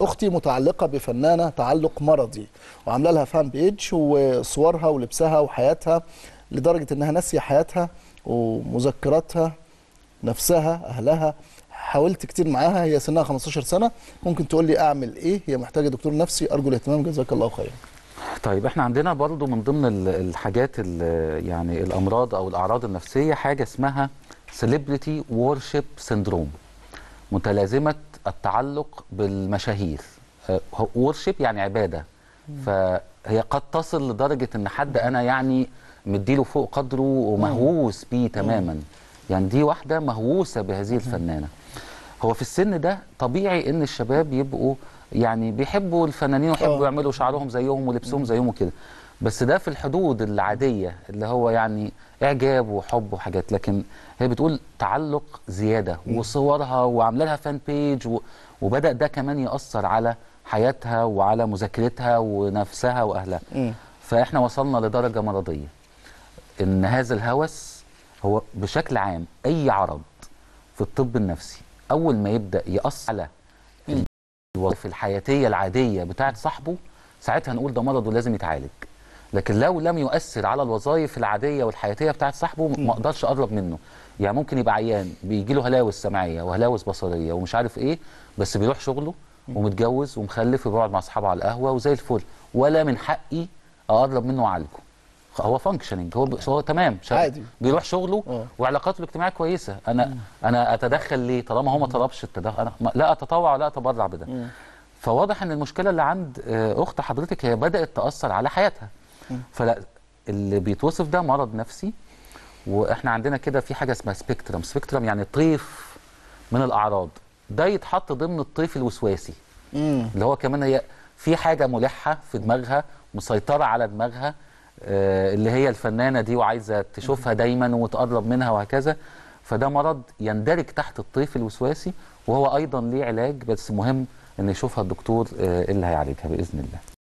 اختي متعلقه بفنانه تعلق مرضي وعامله لها فان بيج وصورها ولبسها وحياتها لدرجه انها ناسيه حياتها ومذكراتها نفسها اهلها حاولت كتير معاها هي سنها 15 سنه ممكن تقول لي اعمل ايه هي محتاجه دكتور نفسي ارجو الاهتمام جزاك الله خيرا طيب احنا عندنا برضو من ضمن ال- الحاجات ال- يعني الامراض او الاعراض النفسيه حاجه اسمها سيلبرتي وورشيب سيندروم متلازمه التعلق بالمشاهير وورشيب يعني عباده فهي قد تصل لدرجه ان حد انا يعني مديله فوق قدره ومهووس بيه تماما يعني دي واحده مهووسه بهذه الفنانه هو في السن ده طبيعي ان الشباب يبقوا يعني بيحبوا الفنانين ويحبوا آه. يعملوا شعرهم زيهم ولبسهم زيهم وكده بس ده في الحدود العاديه اللي هو يعني اعجاب وحب وحاجات لكن هي بتقول تعلق زياده وصورها وعامله لها فان بيج و- وبدا ده كمان ياثر على حياتها وعلى مذاكرتها ونفسها واهلها مم. فاحنا وصلنا لدرجه مرضيه ان هذا الهوس هو بشكل عام اي عرض في الطب النفسي اول ما يبدا ياثر على الوظائف الحياتيه العاديه بتاعت صاحبه ساعتها نقول ده مرض ولازم يتعالج لكن لو لم يؤثر على الوظائف العاديه والحياتيه بتاعت صاحبه ما اقدرش اقرب منه يعني ممكن يبقى عيان بيجي له هلاوس سمعيه وهلاوس بصريه ومش عارف ايه بس بيروح شغله ومتجوز ومخلف وبيقعد مع اصحابه على القهوه وزي الفل ولا من حقي اقرب منه واعالجه هو فانكشننج هو هو تمام شغال. عادي. بيروح شغله آه. وعلاقاته الاجتماعيه كويسه انا انا اتدخل ليه طالما هو ما طلبش التدخل انا ما- لا اتطوع ولا اتبرع بده فواضح ان المشكله اللي عند آه، اخت حضرتك هي بدات تاثر على حياتها فلا اللي بيتوصف ده مرض نفسي واحنا عندنا كده في حاجه اسمها سبيكترم سبيكترم يعني طيف من الاعراض ده يتحط ضمن الطيف الوسواسي مم. اللي هو كمان هي في حاجه ملحه في دماغها مسيطره على دماغها آه، اللي هي الفنانه دي وعايزه تشوفها دايما وتقرب منها وهكذا فده مرض يندرج تحت الطيف الوسواسي وهو ايضا ليه علاج بس مهم ان يشوفها الدكتور آه، اللي هيعالجها باذن الله